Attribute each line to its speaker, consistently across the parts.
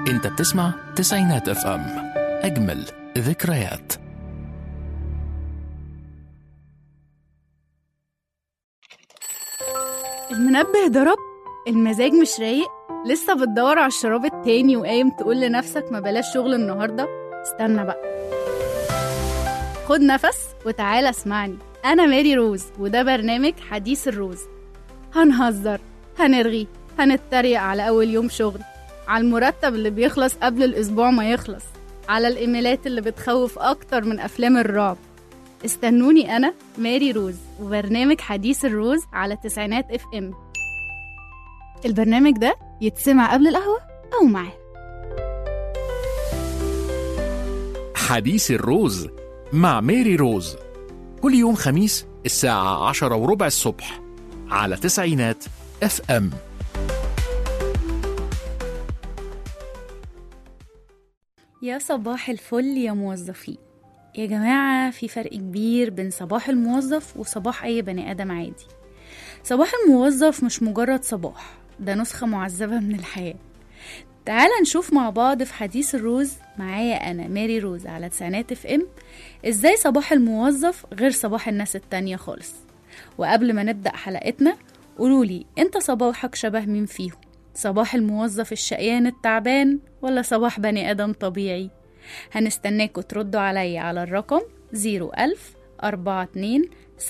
Speaker 1: انت بتسمع تسعينات اف ام اجمل ذكريات
Speaker 2: المنبه ضرب المزاج مش رايق لسه بتدور على الشراب التاني وقايم تقول لنفسك ما بلاش شغل النهارده استنى بقى خد نفس وتعالى اسمعني انا ماري روز وده برنامج حديث الروز هنهزر هنرغي هنتريق على اول يوم شغل على المرتب اللي بيخلص قبل الاسبوع ما يخلص على الايميلات اللي بتخوف اكتر من افلام الرعب استنوني انا ماري روز وبرنامج حديث الروز على تسعينات اف ام البرنامج ده يتسمع قبل القهوة أو معاه
Speaker 1: حديث الروز مع ميري روز كل يوم خميس الساعة عشرة وربع الصبح على تسعينات اف ام
Speaker 2: يا صباح الفل يا موظفين يا جماعة في فرق كبير بين صباح الموظف وصباح أي بني آدم عادي صباح الموظف مش مجرد صباح ده نسخة معذبة من الحياة تعال نشوف مع بعض في حديث الروز معايا أنا ماري روز على تسعينات اف ام ازاي صباح الموظف غير صباح الناس التانية خالص وقبل ما نبدأ حلقتنا قولولي انت صباحك شبه مين فيهم صباح الموظف الشقيان التعبان ولا صباح بني آدم طبيعي هنستناكوا تردوا عليا على الرقم 01000 42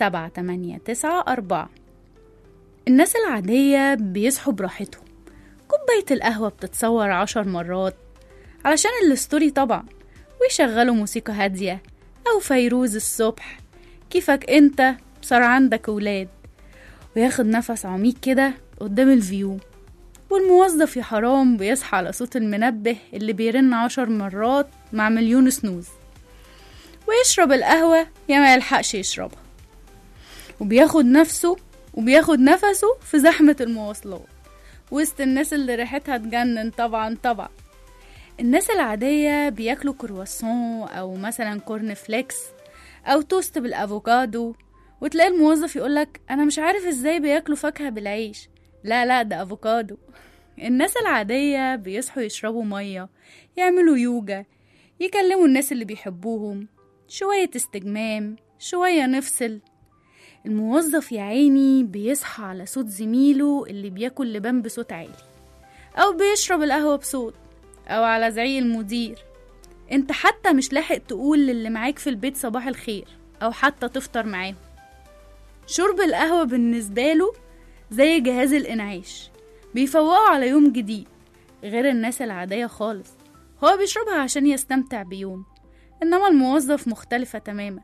Speaker 2: 789 الناس العادية بيصحوا براحتهم كوباية القهوة بتتصور عشر مرات علشان الستوري طبعا ويشغلوا موسيقى هادية أو فيروز الصبح كيفك انت صار عندك ولاد وياخد نفس عميق كده قدام الفيو والموظف يا حرام بيصحى على صوت المنبه اللي بيرن عشر مرات مع مليون سنوز ويشرب القهوة يا ما يلحقش يشربها وبياخد نفسه وبياخد نفسه في زحمة المواصلات وسط الناس اللي ريحتها تجنن طبعا طبعا الناس العادية بياكلوا كرواسون أو مثلا كورن فليكس أو توست بالأفوكادو وتلاقي الموظف يقولك أنا مش عارف ازاي بياكلوا فاكهة بالعيش لا لا ده أفوكادو الناس العادية بيصحوا يشربوا مية يعملوا يوجا يكلموا الناس اللي بيحبوهم شوية استجمام شوية نفصل الموظف يا عيني بيصحى على صوت زميله اللي بياكل لبان بصوت عالي أو بيشرب القهوة بصوت أو على زعيق المدير انت حتى مش لاحق تقول للي معاك في البيت صباح الخير أو حتى تفطر معاهم شرب القهوة بالنسبة له زي جهاز الإنعاش بيفوقه على يوم جديد غير الناس العادية خالص هو بيشربها عشان يستمتع بيوم إنما الموظف مختلفة تماما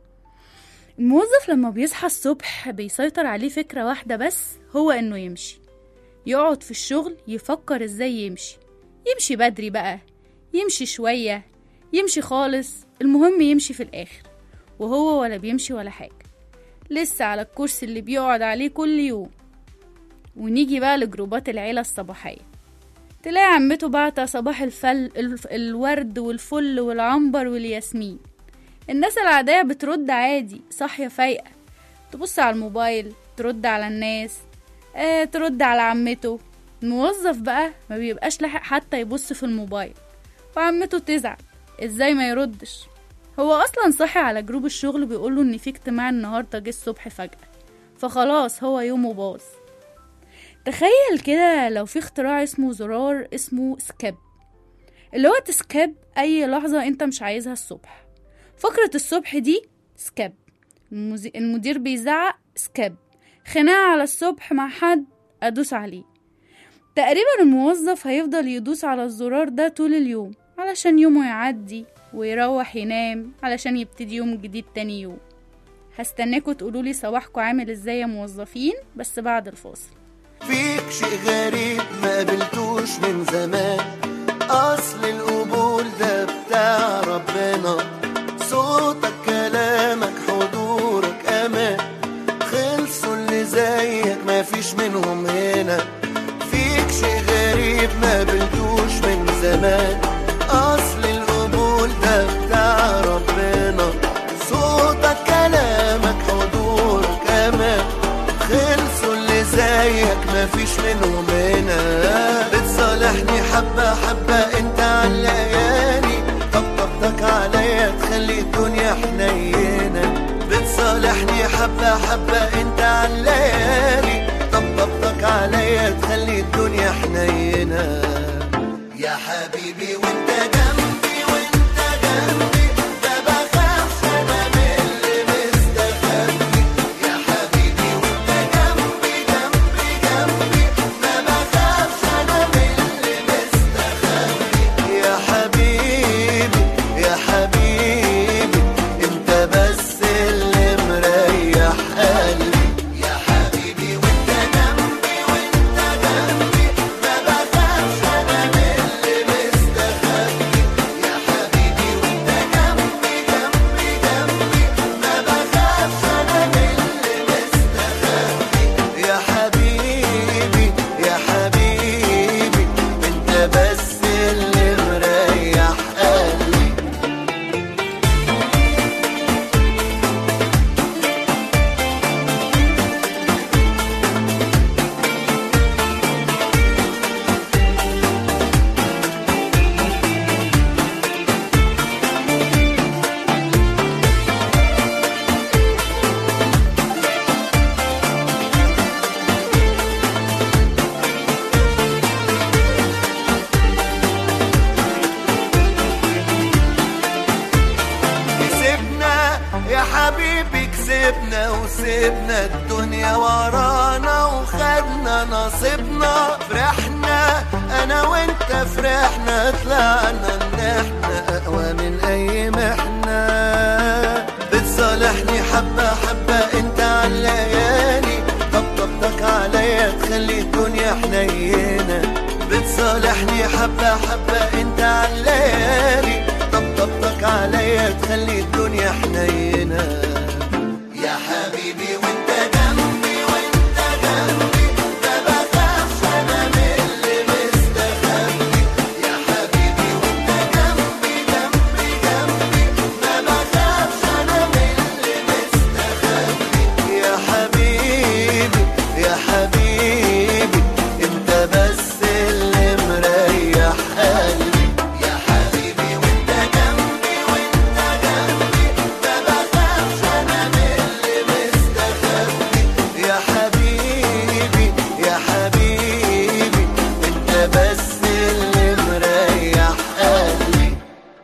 Speaker 2: الموظف لما بيصحى الصبح بيسيطر عليه فكرة واحدة بس هو إنه يمشي يقعد في الشغل يفكر إزاي يمشي يمشي بدري بقى يمشي شوية يمشي خالص المهم يمشي في الآخر وهو ولا بيمشي ولا حاجة لسه على الكرسي اللي بيقعد عليه كل يوم ونيجي بقى لجروبات العيلة الصباحية تلاقي عمته بعتة صباح الفل الف... الورد والفل والعنبر والياسمين الناس العادية بترد عادي صاحية فايقة تبص على الموبايل ترد على الناس آه ترد على عمته الموظف بقى ما بيبقاش لاحق حتى يبص في الموبايل وعمته تزعل ازاي ما يردش هو اصلا صاحي على جروب الشغل بيقوله ان في اجتماع النهارده جه الصبح فجأة فخلاص هو يومه باظ تخيل كده لو في اختراع اسمه زرار اسمه سكيب اللي هو تسكيب اي لحظة انت مش عايزها الصبح فقرة الصبح دي سكيب المزي- المدير بيزعق سكيب خناقة على الصبح مع حد ادوس عليه تقريبا الموظف هيفضل يدوس على الزرار ده طول اليوم علشان يومه يعدي ويروح ينام علشان يبتدي يوم جديد تاني يوم هستناكوا تقولولي صباحكوا عامل ازاي يا موظفين بس بعد الفاصل
Speaker 3: فيك شيء غريب ما قابلتوش من زمان اصل القبول ده بتاع ربنا صوتك كلامك حضورك امان خلصوا اللي زيك ما فيش منهم هنا فيك شيء غريب ما قابلتوش من زمان اصل القبول ده بتاع ربنا صوتك كلامك حضورك امان خلصوا اللي زيك مفيش منهم هنا بتصالحني حبة حبة انت حبة حبة انت علالي طبطبتك عليا تخلي الدنيا حنينة يا حبيبي وانت جنبي وانت جنبي ما بخافش انا من اللي مستخبي يا حبيبي وانت جنبي جنبي جنبي ما بخافش انا من اللي مستخبي يا حبيبي يا حبيبي انت بس اللي مريح قلبي يا حبيبي وانت جنبي وانت جنبي ما بخافش انا من اللي مستخبي يا حبيبي وانت جنبي جنبي جنبي ما بخافش انا من اللي مستخبي يا حبيبي يا حبيبي انت بس اللي مريح قلبي كسبنا يا حبيبي كسبنا وسيبنا الدنيا ورانا وخدنا نصيبنا فرحنا انا وانت فرحنا طلعنا ان احنا اقوى من اي محنة بتصالحني حبة حبة انت عالليالي طبطبتك عليا تخلي الدنيا حنينة بتصالحني حبة حبة انت عالليالي طبطبتك عليا تخلي الدنيا حنينة يا حبيبي وانت جنبي وانت جنبي ما بخافش انا من اللي مستخبي يا حبيبي وانت جنبي جنبي جنبي ما بخافش انا من اللي مستخبي يا حبيبي يا حبيبي انت بس اللي مريح قلبي يا حبيبي وانت جنبي وانت جنبي ما بخافش انا من اللي مستخبي يا حبيبي يا حبيبي انت بس اللي مريح قلبي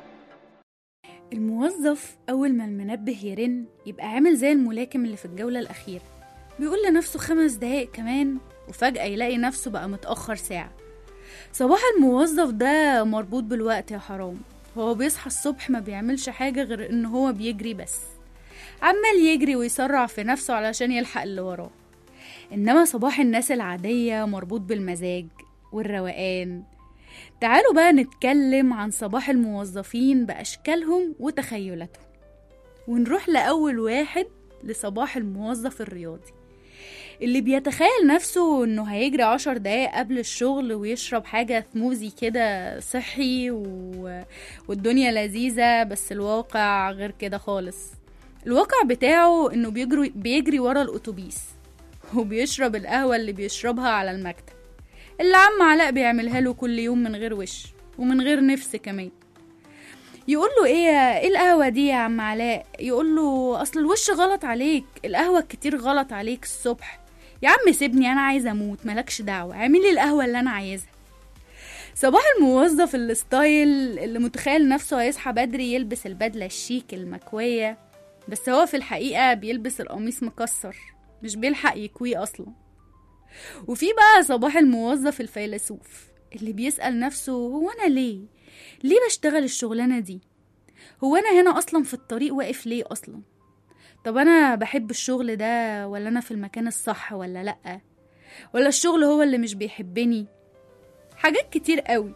Speaker 2: الموظف أول ما المنبه يرن يبقى عامل زي الملاكم اللي في الجولة الأخيرة بيقول لنفسه خمس دقايق كمان وفجأة يلاقي نفسه بقى متأخر ساعة صباح الموظف ده مربوط بالوقت يا حرام هو بيصحى الصبح ما بيعملش حاجة غير إن هو بيجري بس عمال يجري ويسرع في نفسه علشان يلحق اللي وراه إنما صباح الناس العادية مربوط بالمزاج والروقان تعالوا بقى نتكلم عن صباح الموظفين بأشكالهم وتخيلاتهم ونروح لأول واحد لصباح الموظف الرياضي اللي بيتخيل نفسه انه هيجري عشر دقايق قبل الشغل ويشرب حاجة ثموزي كده صحي و... والدنيا لذيذة بس الواقع غير كده خالص الواقع بتاعه انه بيجري بيجري ورا الاتوبيس وبيشرب القهوة اللي بيشربها على المكتب اللي عم علاء بيعملها له كل يوم من غير وش ومن غير نفس كمان يقول له ايه ايه القهوه دي يا عم علاء يقول له اصل الوش غلط عليك القهوه كتير غلط عليك الصبح يا عم سيبني انا عايزه اموت مالكش دعوه اعمل لي القهوه اللي انا عايزها صباح الموظف الستايل اللي متخيل نفسه هيصحى بدري يلبس البدله الشيك المكويه بس هو في الحقيقه بيلبس القميص مكسر مش بيلحق يكويه اصلا وفي بقى صباح الموظف الفيلسوف اللي بيسأل نفسه هو أنا ليه؟ ليه بشتغل الشغلانة دي؟ هو أنا هنا أصلا في الطريق واقف ليه أصلا؟ طب أنا بحب الشغل ده ولا أنا في المكان الصح ولا لأ؟ ولا الشغل هو اللي مش بيحبني؟ حاجات كتير قوي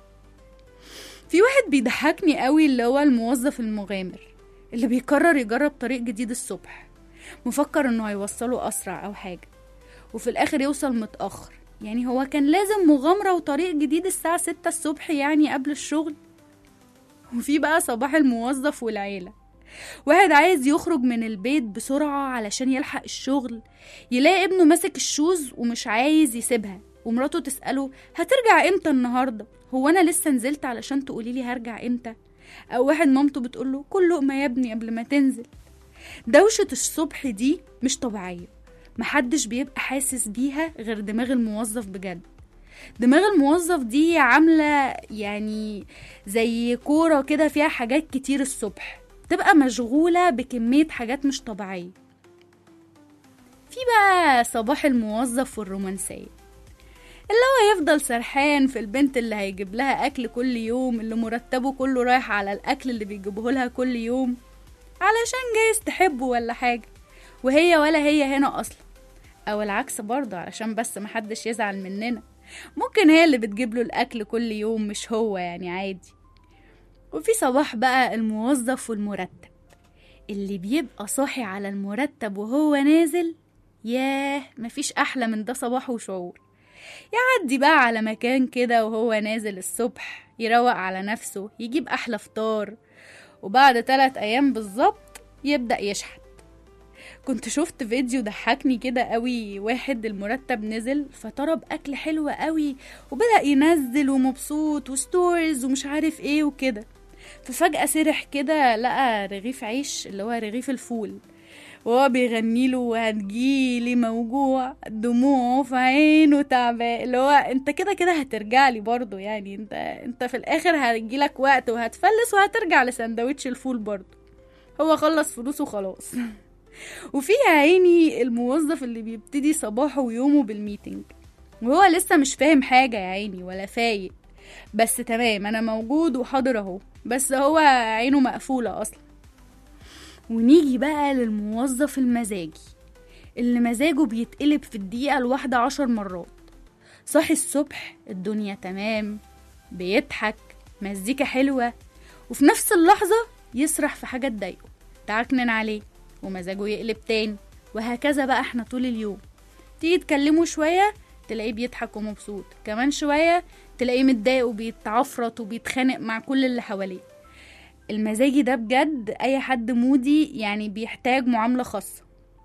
Speaker 2: في واحد بيضحكني قوي اللي هو الموظف المغامر اللي بيقرر يجرب طريق جديد الصبح مفكر انه هيوصله اسرع او حاجه وفي الاخر يوصل متاخر يعني هو كان لازم مغامره وطريق جديد الساعه 6 الصبح يعني قبل الشغل وفي بقى صباح الموظف والعيله واحد عايز يخرج من البيت بسرعة علشان يلحق الشغل يلاقي ابنه ماسك الشوز ومش عايز يسيبها ومراته تسأله هترجع امتى النهاردة هو انا لسه نزلت علشان تقولي لي هرجع امتى او واحد مامته بتقوله كل لقمة يا ابني قبل ما تنزل دوشة الصبح دي مش طبيعية محدش بيبقى حاسس بيها غير دماغ الموظف بجد دماغ الموظف دي عاملة يعني زي كورة كده فيها حاجات كتير الصبح تبقى مشغولة بكمية حاجات مش طبيعية في بقى صباح الموظف والرومانسية اللي هو يفضل سرحان في البنت اللي هيجيب لها أكل كل يوم اللي مرتبه كله رايح على الأكل اللي بيجيبه لها كل يوم علشان جايز تحبه ولا حاجة وهي ولا هي هنا أصلا أو العكس برضه علشان بس محدش يزعل مننا ممكن هي اللي بتجيب له الأكل كل يوم مش هو يعني عادي وفي صباح بقى الموظف والمرتب اللي بيبقى صاحي على المرتب وهو نازل ياه مفيش أحلى من ده صباح وشعور يعدي بقى على مكان كده وهو نازل الصبح يروق على نفسه يجيب أحلى فطار وبعد تلات أيام بالظبط يبدأ يشحت كنت شفت فيديو ضحكني كده قوي واحد المرتب نزل فطلب أكل حلو قوي وبدأ ينزل ومبسوط وستوريز ومش عارف ايه وكده ففجأة سرح كده لقى رغيف عيش اللي هو رغيف الفول وهو بيغني له هتجيلي موجوع دموعه في عينه تعبان اللي هو انت كده كده هترجع لي برضه يعني انت انت في الاخر هيجيلك وقت وهتفلس وهترجع لسندوتش الفول برضه هو خلص فلوسه خلاص وفي يا عيني الموظف اللي بيبتدي صباحه ويومه بالميتنج وهو لسه مش فاهم حاجة يا عيني ولا فايق بس تمام انا موجود وحاضر اهو بس هو عينه مقفولة اصلا ونيجي بقى للموظف المزاجي اللي مزاجه بيتقلب في الدقيقة الواحدة عشر مرات صاحي الصبح الدنيا تمام بيضحك مزيكا حلوة وفي نفس اللحظة يسرح في حاجة تضايقه تعكنن عليه ومزاجه يقلب تاني وهكذا بقى احنا طول اليوم تيجي تكلمه شوية تلاقيه بيضحك ومبسوط كمان شوية تلاقيه متضايق وبيتعفرط وبيتخانق مع كل اللي حواليه المزاجي ده بجد اي حد مودي يعني بيحتاج معاملة خاصة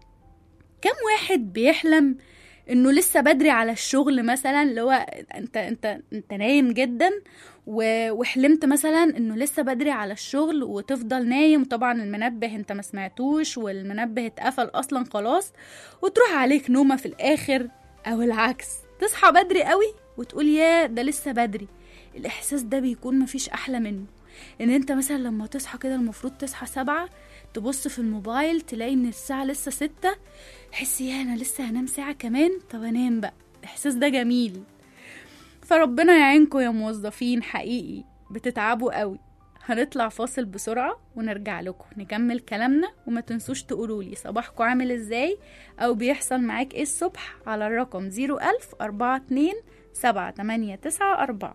Speaker 2: كم واحد بيحلم انه لسه بدري على الشغل مثلا اللي هو انت انت انت نايم جدا و- وحلمت مثلا انه لسه بدري على الشغل وتفضل نايم طبعا المنبه انت ما سمعتوش والمنبه اتقفل اصلا خلاص وتروح عليك نومة في الاخر او العكس تصحى بدري قوي وتقول يا ده لسه بدري الاحساس ده بيكون مفيش احلى منه ان انت مثلا لما تصحى كده المفروض تصحى سبعة تبص في الموبايل تلاقي ان الساعة لسه ستة تحس يا انا لسه هنام ساعة كمان طب انام بقى الاحساس ده جميل فربنا يعينكم يا موظفين حقيقي بتتعبوا قوي هنطلع فاصل بسرعة ونرجع لكم نكمل كلامنا وما تنسوش تقولولي صباحكم عامل ازاي او بيحصل معاك ايه الصبح على الرقم 01000 42 7 8 9 4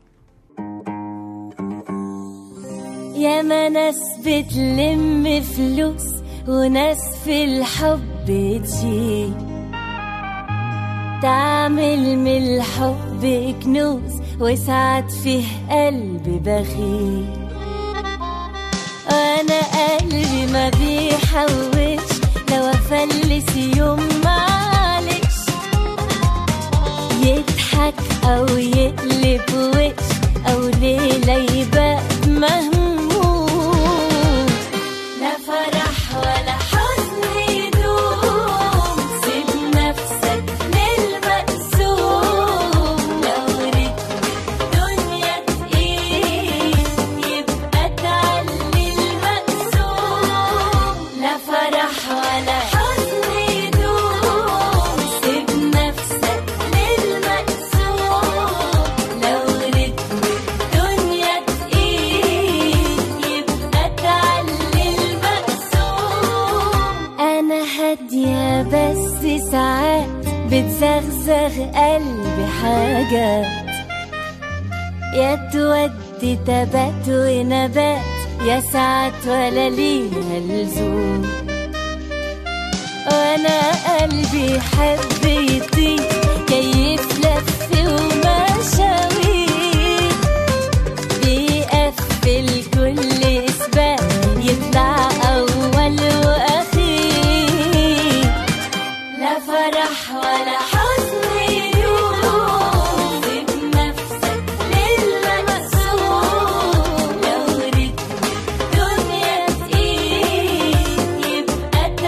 Speaker 4: ياما ناس بتلم فلوس وناس في الحب تشيل تعمل من الحب كنوز وساعات فيه قلب بخيل وانا قلبي ما بيحوش لو افلس يوم معلش يضحك او يقلب وش او ليله يبقى مهموم لا فرح ولا حزن يدوم سيب نفسك للمقسوم لو رتم الدنيا تقيل يبقى تعلي المقسوم لا فرح ولا حزن يدوم سيب نفسك للمقسوم لو رتم الدنيا تقيل يبقى تعلي المقسوم انا هادية بس ساعات بتزغزغ قلبي حاجات يا تودي تبات ونبات يا ساعات ولا ليها لزوم وانا قلبي يحب يطير كيف لف ومشاوير بيقفل كل اسباب يطلع اول واخير لا فرح ولا حزن يدوم سيب نفسك للمقسوم لو رتم الدنيا تقيل يبقى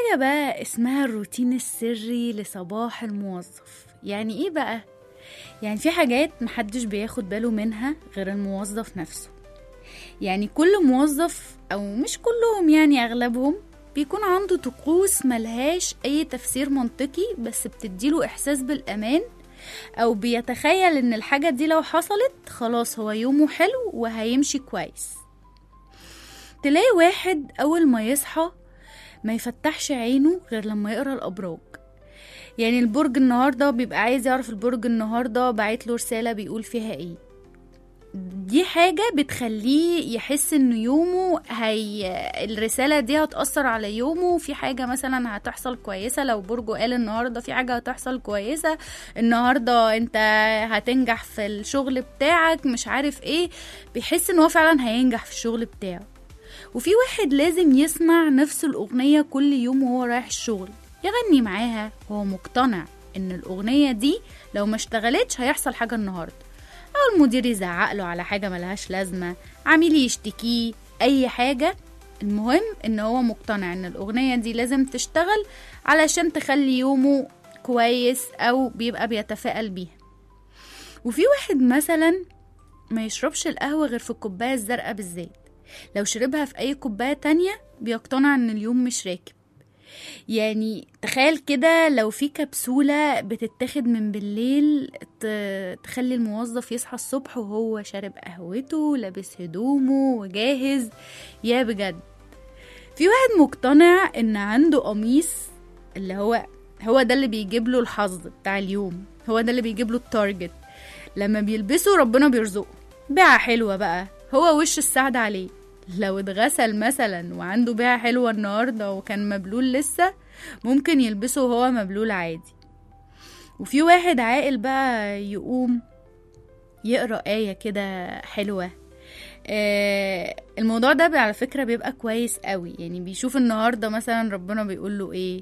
Speaker 2: حاجة بقى اسمها الروتين السري لصباح الموظف يعني ايه بقى؟ يعني في حاجات محدش بياخد باله منها غير الموظف نفسه يعني كل موظف او مش كلهم يعني اغلبهم بيكون عنده طقوس ملهاش اي تفسير منطقي بس بتديله احساس بالامان او بيتخيل ان الحاجة دي لو حصلت خلاص هو يومه حلو وهيمشي كويس تلاقي واحد اول ما يصحى ما يفتحش عينه غير لما يقرا الابراج يعني البرج النهارده بيبقى عايز يعرف البرج النهارده بعت له رساله بيقول فيها ايه دي حاجة بتخليه يحس ان يومه هي الرسالة دي هتأثر على يومه في حاجة مثلا هتحصل كويسة لو برجه قال النهاردة في حاجة هتحصل كويسة النهاردة انت هتنجح في الشغل بتاعك مش عارف ايه بيحس ان هو فعلا هينجح في الشغل بتاعه وفي واحد لازم يسمع نفس الأغنية كل يوم وهو رايح الشغل يغني معاها وهو مقتنع ان الأغنية دي لو ما اشتغلتش هيحصل حاجة النهاردة أو المدير يزعق له على حاجة ملهاش لازمة عميل يشتكيه أي حاجة المهم ان هو مقتنع ان الأغنية دي لازم تشتغل علشان تخلي يومه كويس أو بيبقى بيتفائل بيها وفي واحد مثلا ما يشربش القهوة غير في الكوباية الزرقاء بالذات لو شربها في أي كوباية تانية بيقتنع إن اليوم مش راكب يعني تخيل كده لو في كبسولة بتتاخد من بالليل ت- تخلي الموظف يصحى الصبح وهو شارب قهوته لابس هدومه وجاهز يا بجد في واحد مقتنع ان عنده قميص اللي هو هو ده اللي بيجيب له الحظ بتاع اليوم هو ده اللي بيجيب له التارجت لما بيلبسه ربنا بيرزقه بيعة حلوة بقى هو وش السعد عليه لو اتغسل مثلا وعنده بيعة حلوة النهاردة وكان مبلول لسه ممكن يلبسه وهو مبلول عادي وفي واحد عاقل بقى يقوم يقرأ آية كده حلوة آه الموضوع ده بي- على فكرة بيبقى كويس قوي يعني بيشوف النهاردة مثلا ربنا بيقول له ايه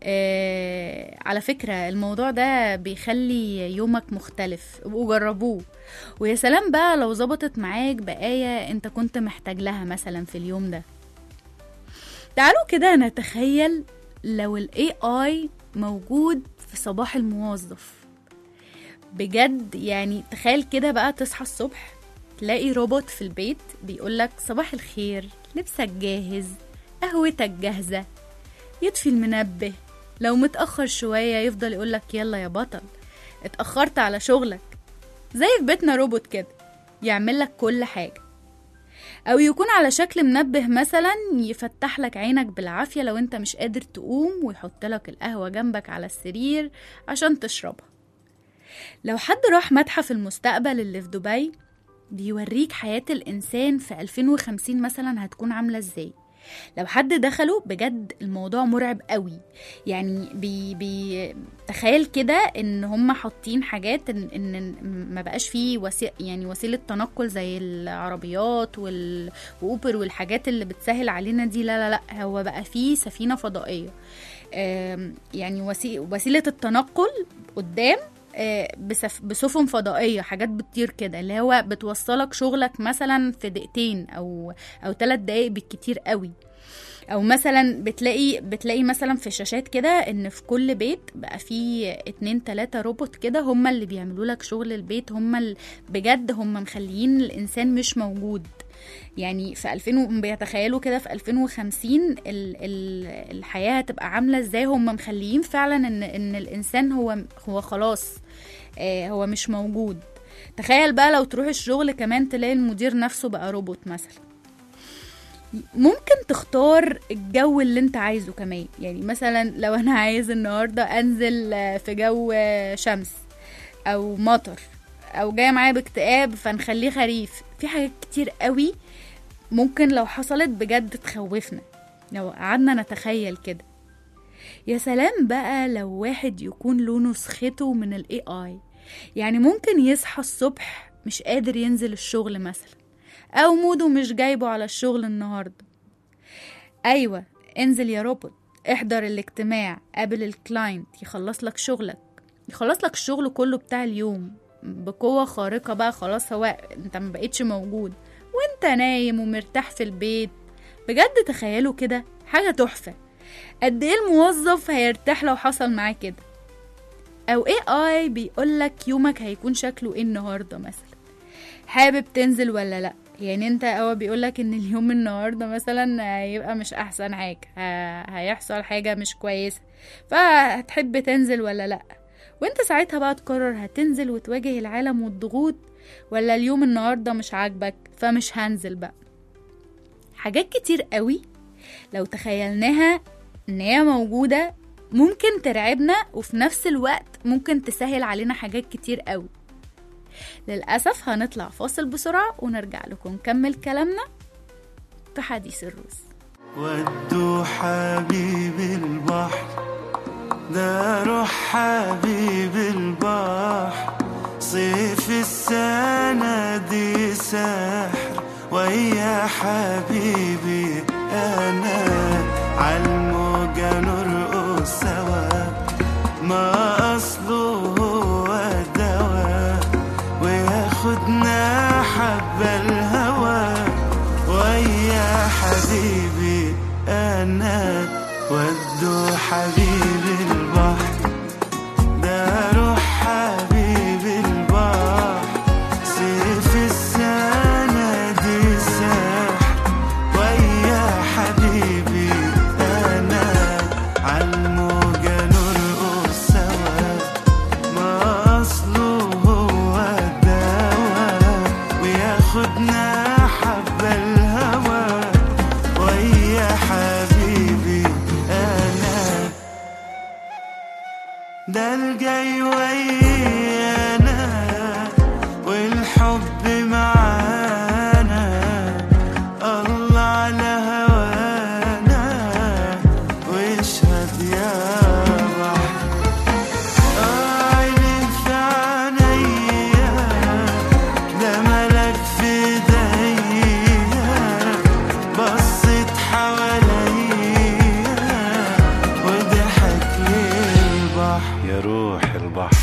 Speaker 2: آه على فكرة الموضوع ده بيخلي يومك مختلف ابقوا جربوه ويا سلام بقى لو ظبطت معاك بآية انت كنت محتاج لها مثلا في اليوم ده تعالوا كده نتخيل لو ال AI موجود في صباح الموظف بجد يعني تخيل كده بقى تصحى الصبح تلاقي روبوت في البيت بيقولك صباح الخير لبسك جاهز قهوتك جاهزة يطفي المنبه لو متأخر شوية يفضل يقولك يلا يا بطل اتأخرت على شغلك زي في بيتنا روبوت كده يعمل لك كل حاجة أو يكون على شكل منبه مثلا يفتح لك عينك بالعافية لو انت مش قادر تقوم ويحط لك القهوة جنبك على السرير عشان تشربها لو حد راح متحف المستقبل اللي في دبي بيوريك حياة الإنسان في 2050 مثلا هتكون عاملة ازاي لو حد دخله بجد الموضوع مرعب قوي يعني بي بي تخيل كده ان هم حاطين حاجات ان, إن ما بقاش فيه وسي يعني وسيله تنقل زي العربيات وال واوبر والحاجات اللي بتسهل علينا دي لا لا لا هو بقى فيه سفينه فضائيه آم، يعني وسي وسيله التنقل قدام آه، بسف... بسفن فضائية حاجات بتطير كده اللي هو بتوصلك شغلك مثلا في دقيقتين أو أو ثلاث دقايق بالكتير قوي او مثلا بتلاقي بتلاقي مثلا في شاشات كده ان في كل بيت بقى فيه اتنين تلاتة روبوت كده هم اللي بيعملوا لك شغل البيت هم ال... بجد هم مخليين الانسان مش موجود يعني في 2000 و- بيتخيلوا كده في 2050 ال... ال... الحياة هتبقى عاملة ازاي هم مخليين فعلا ان ان الانسان هو هو خلاص آه هو مش موجود تخيل بقى لو تروح الشغل كمان تلاقي المدير نفسه بقى روبوت مثلا ممكن تختار الجو اللي انت عايزه كمان يعني مثلا لو انا عايز النهارده انزل آه، في جو آه، شمس او مطر او جايه معايا باكتئاب فنخليه خريف في حاجات كتير قوي ممكن لو حصلت بجد تخوفنا لو قعدنا نتخيل كده يا سلام بقى لو واحد يكون له نسخته من الاي اي يعني ممكن يصحى الصبح مش قادر ينزل الشغل مثلا او موده مش جايبه على الشغل النهارده ايوه انزل يا روبوت احضر الاجتماع قابل الكلاينت يخلص لك شغلك يخلص لك الشغل كله بتاع اليوم بقوة خارقة بقى خلاص هو انت ما بقتش موجود وانت نايم ومرتاح في البيت بجد تخيلوا كده حاجة تحفة قد ايه الموظف هيرتاح لو حصل معاه كده او اي اي بيقولك يومك هيكون شكله ايه النهارده مثلا حابب تنزل ولا لا يعني انت هو بيقولك ان اليوم النهارده مثلا هيبقى مش احسن حاجه ه- هيحصل حاجه مش كويسه فهتحب تنزل ولا لا وانت ساعتها بقى تقرر هتنزل وتواجه العالم والضغوط ولا اليوم النهارده مش عاجبك فمش هنزل بقى حاجات كتير قوي لو تخيلناها ان هي موجوده ممكن ترعبنا وفي نفس الوقت ممكن تسهل علينا حاجات كتير قوي للأسف هنطلع فاصل بسرعة ونرجع لكم نكمل كلامنا في حديث الروس
Speaker 3: ودوا حبيب البحر ده روح حبيب البحر صيف السنة دي سحر ويا حبيبي أنا عالموجة نرقص سوا ما أصله هو الدواء وياخدنا حبة الهوى ويا حبيبي انا ودوا حبيبي البحر ده روح حبيبي البحر سيف السنة دي سحر ويا حبيبي انا عالموجة نرقص سوا ما اصله هو الدواء وياخدنا حبة الهوى ويا حبيبي انا ده الجاي ويانا والحب معانا الله على هوانا واشهد يا بحر عيني في عينيا ده ملك في ايديا بصيت حواليا وضحك لي البحر يا روح البحر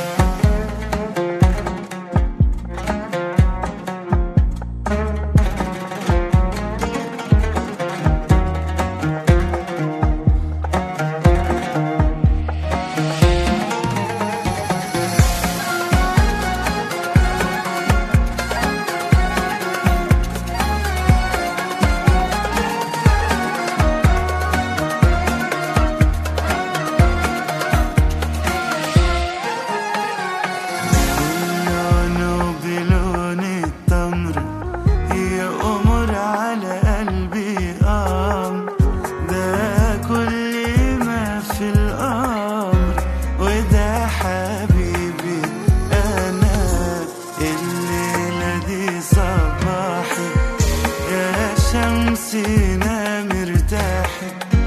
Speaker 3: لونه بلون التمر يا قمر على قلبي قام ده كل ما في الأمر وده حبيبي أنا الليلة دي صباحي يا شمسنا مرتاحي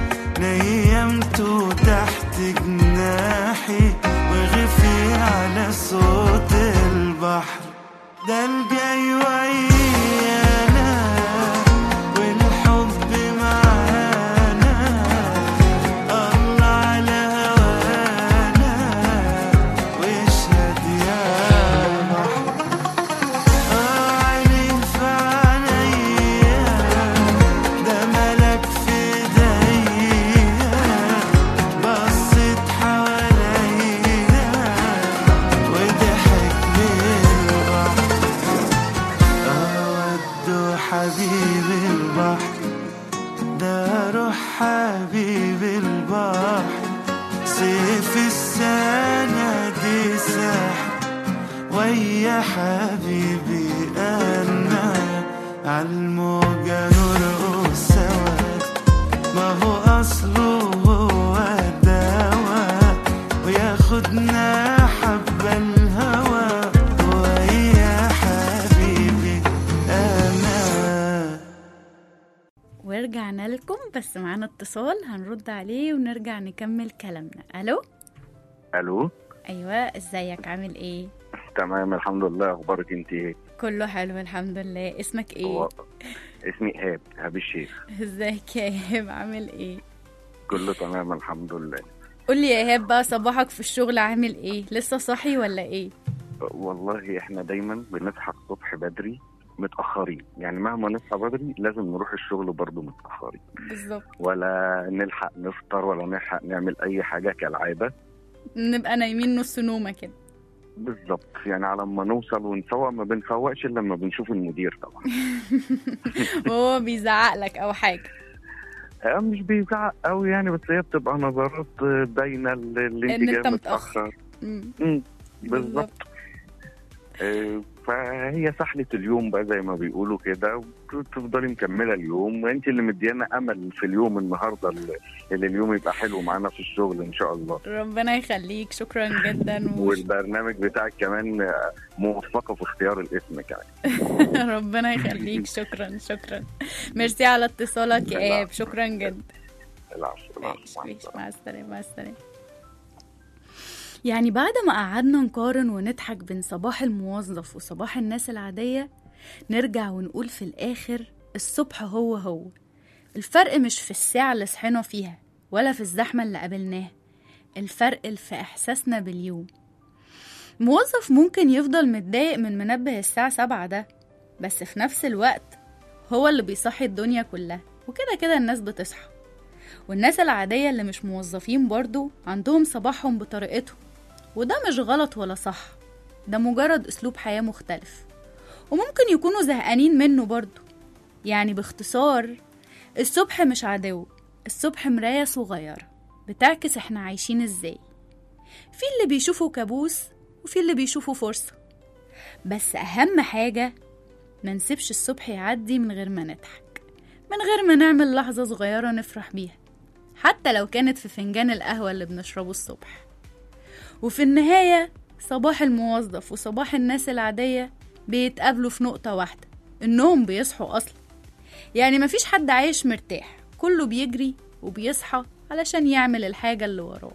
Speaker 3: نيمته تحت جناحي وغفي على صوت البحر ده الجاي ويانا والحب معانا الله على هوانا واشهد يا بحر عيني في عينيا ده ملك في ايديا بصيت حواليا وضحك لي البحر أودوا حبيبي البحر ده روح حبيبي البحر سيف السنة دي سحر ويا حبيبي أنا عالموجة نرقص سوا ما هو أصله هو الدواء وياخدنا حبة الهوى ويا حبيبي أنا
Speaker 2: ورجعنا لكم بس معانا اتصال هنرد عليه ونرجع نكمل كلامنا الو
Speaker 5: الو
Speaker 2: ايوه ازيك عامل ايه
Speaker 5: تمام الحمد لله اخبارك انت ايه
Speaker 2: كله حلو الحمد لله اسمك ايه
Speaker 5: هو اسمي ايهاب ايهاب الشيخ
Speaker 2: ازيك يا ايهاب عامل ايه
Speaker 5: كله تمام الحمد لله
Speaker 2: قولي يا ايهاب بقى صباحك في الشغل عامل ايه لسه صاحي ولا ايه
Speaker 5: والله احنا دايما بنصحى الصبح بدري متاخرين يعني مهما نصحى بدري لازم نروح الشغل برضه متاخرين
Speaker 2: بالظبط
Speaker 5: ولا نلحق نفطر ولا نلحق نعمل اي حاجه كالعاده
Speaker 2: نبقى نايمين نص نومة كده
Speaker 5: بالظبط يعني على ما نوصل ونفوق ما بنفوقش الا لما بنشوف المدير طبعا
Speaker 2: وهو بيزعق لك أو حاجة
Speaker 5: آه، مش بيزعق قوي يعني بس هي بتبقى نظرات باينه اللي اللي
Speaker 2: إن
Speaker 5: انت جاي
Speaker 2: أنت متأخر.
Speaker 5: متاخر
Speaker 2: مم.
Speaker 5: مم، بالظبط آه، فهي سحلة اليوم بقى زي ما بيقولوا كده وتفضلي مكملة اليوم وانت اللي مديانا امل في اليوم النهارده اللي اللي اليوم يبقى حلو معانا في الشغل ان شاء الله
Speaker 2: ربنا يخليك شكرا جدا و...
Speaker 5: والبرنامج بتاعك كمان آه، موفقة في اختيار الاسم كمان
Speaker 2: ربنا يخليك شكرا شكرا ميرسي على اتصالك يا اياب شكرا جدا
Speaker 5: العفو العفو
Speaker 2: ماشي
Speaker 5: مع
Speaker 2: ماشي
Speaker 5: السلامة.
Speaker 2: مع السلامة مع السلامة يعني بعد ما قعدنا نقارن ونضحك بين صباح الموظف وصباح الناس العادية نرجع ونقول في الآخر الصبح هو هو الفرق مش في الساعة اللي صحينا فيها ولا في الزحمة اللي قابلناها الفرق في إحساسنا باليوم موظف ممكن يفضل متضايق من منبه الساعة سبعة ده بس في نفس الوقت هو اللي بيصحي الدنيا كلها وكده كده الناس بتصحى والناس العادية اللي مش موظفين برضو عندهم صباحهم بطريقتهم وده مش غلط ولا صح ده مجرد أسلوب حياة مختلف وممكن يكونوا زهقانين منه برضو يعني باختصار الصبح مش عدو الصبح مراية صغيرة بتعكس احنا عايشين ازاي في اللي بيشوفوا كابوس وفي اللي بيشوفوا فرصة بس أهم حاجة ما نسيبش الصبح يعدي من غير ما نضحك من غير ما نعمل لحظة صغيرة نفرح بيها حتى لو كانت في فنجان القهوة اللي بنشربه الصبح وفي النهاية صباح الموظف وصباح الناس العادية بيتقابلوا في نقطة واحدة إنهم بيصحوا أصلا يعني مفيش حد عايش مرتاح كله بيجري وبيصحى علشان يعمل الحاجة اللي وراه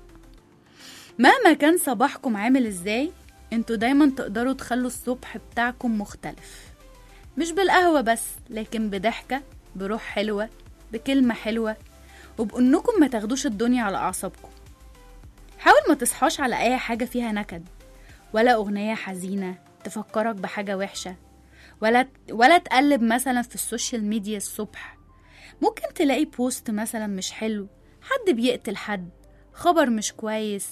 Speaker 2: مهما كان صباحكم عامل ازاي انتوا دايما تقدروا تخلوا الصبح بتاعكم مختلف مش بالقهوة بس لكن بضحكة بروح حلوة بكلمة حلوة وبأنكم ما تاخدوش الدنيا على أعصابكم حاول ما تصحاش على أي حاجة فيها نكد ولا أغنية حزينة تفكرك بحاجة وحشة ولا ولا تقلب مثلا في السوشيال ميديا الصبح ممكن تلاقي بوست مثلا مش حلو حد بيقتل حد خبر مش كويس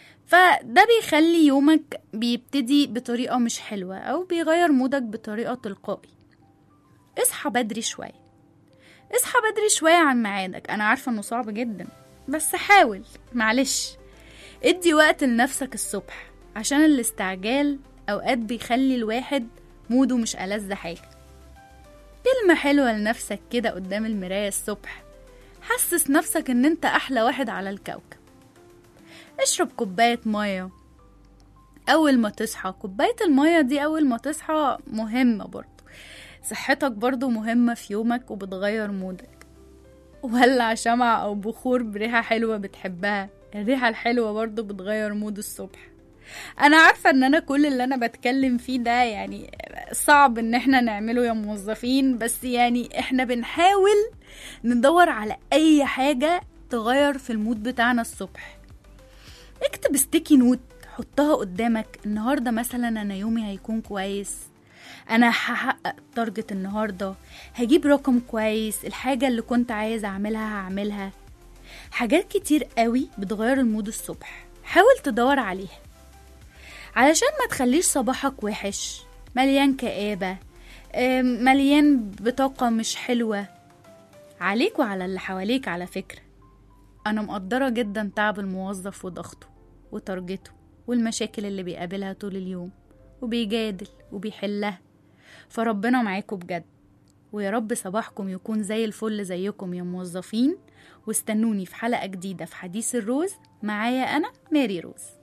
Speaker 2: فده بيخلي يومك بيبتدي بطريقة مش حلوة أو بيغير مودك بطريقة تلقائي اصحى بدري شوية اصحى بدري شوية عن ميعادك أنا عارفة إنه صعب جدا بس حاول معلش ادي وقت لنفسك الصبح عشان الاستعجال أوقات بيخلي الواحد موده مش ألذ حاجة كلمة حلوة لنفسك كده قدام المراية الصبح حسس نفسك ان انت احلى واحد على الكوكب اشرب كوباية مية اول ما تصحى كوباية المية دي اول ما تصحى مهمة برضو صحتك برضو مهمة في يومك وبتغير مودك ولع شمعة او بخور بريحة حلوة بتحبها الريحة الحلوة برضو بتغير مود الصبح انا عارفة ان انا كل اللي انا بتكلم فيه ده يعني صعب ان احنا نعمله يا موظفين بس يعني احنا بنحاول ندور على اي حاجة تغير في المود بتاعنا الصبح اكتب ستيكي نوت حطها قدامك النهاردة مثلا انا يومي هيكون كويس انا هحقق تارجت النهاردة هجيب رقم كويس الحاجة اللي كنت عايز اعملها هعملها حاجات كتير قوي بتغير المود الصبح حاول تدور عليها علشان ما تخليش صباحك وحش مليان كآبة آم، مليان بطاقة مش حلوة عليك وعلى اللي حواليك على فكرة أنا مقدرة جدا تعب الموظف وضغطه وترجته والمشاكل اللي بيقابلها طول اليوم وبيجادل وبيحلها فربنا معاكم بجد ويا رب صباحكم يكون زي الفل زيكم يا موظفين واستنوني في حلقة جديدة في حديث الروز معايا أنا ماري روز